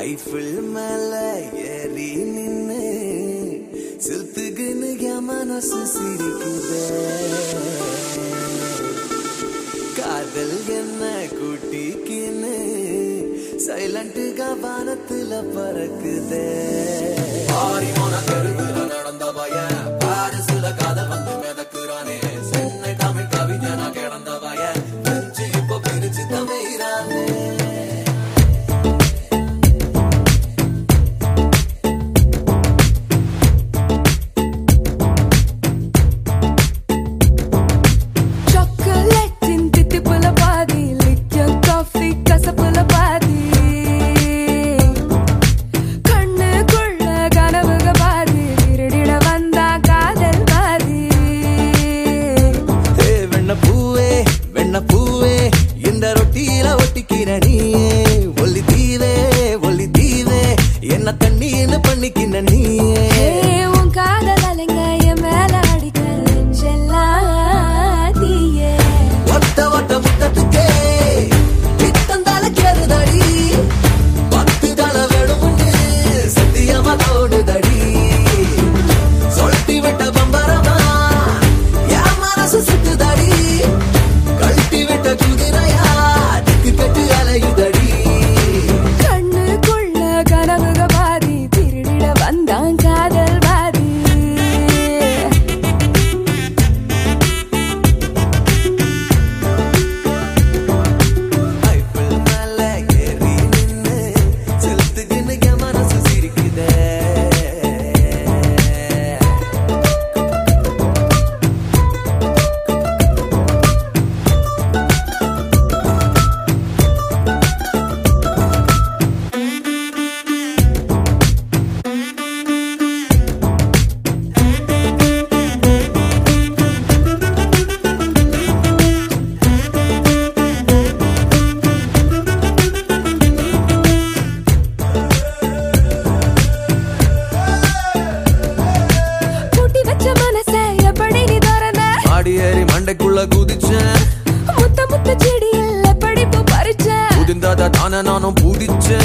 Eiffel மேல ஏறி நின்னு சில்த்துக்குன்னு என் மனசு சிரிக்குதே காதல் என்ன கூட்டிக்கின்னு சைலண்ட்டுగా வானத்துல பறக்குதே ஆரிமான தெருவுல நடந்த பையன் பாரிசுல காதல் வந்து மிதக்குறானே சென்னை தமிழ் கவிஞனா கிடந்த பையன் பிரிச்சு இப்போ பிரிச்சு தமைறானே சாக்லேட்டின் தித்திப்புல பாதி லிக்கர் காஃபி கசப்புல பாதி கண்ணுக்குள்ள கனவுக பாதி திருடிட வந்தா காதல் பாதி ஏ வெண்ண பூவே வெண்ண பூவே இந்த ரொட்டியில ஒட்டிக்கிற நீயே ஒல்லி தீவே ஒல்லி தீவே என்ன தண்ணின்னு பண்ணிக்கின நீயே ஏ, உன் காதல் அலைங்க என் மேல அடிக்க நெஞ்செல்லாம் தீயே ஒத்த ஒட்ட முத்தத்துக்கே பித்தந்தால கேறுதடி பத்து தலை வேணும்னு சத்தியமா தோணுதடி சொல்லிட்டு விட்ட பம்பரமா என் மனசு சுத்துதடி கழட்டி விட்ட குதிரையா திக்கு கட்டு அலையுதடி கண்ணுக்குள்ள கனவுக பாதி திருடிட வந்தான் காதல் பாதி ஐபிள் மேல ஏறி நின்னு செலுத்துக்குன்னு என் மனசு சிரிக்குதே பூட்டி வச்ச மனச எப்படி நீ திறந்த ஆடி ஏறி மண்டைக்குள்ள குதிச்சேன் முத்த முத்த செடியில் எப்படி பூ பறிச்ச புதிந்தாத தானே நானும் பூதிச்சேன்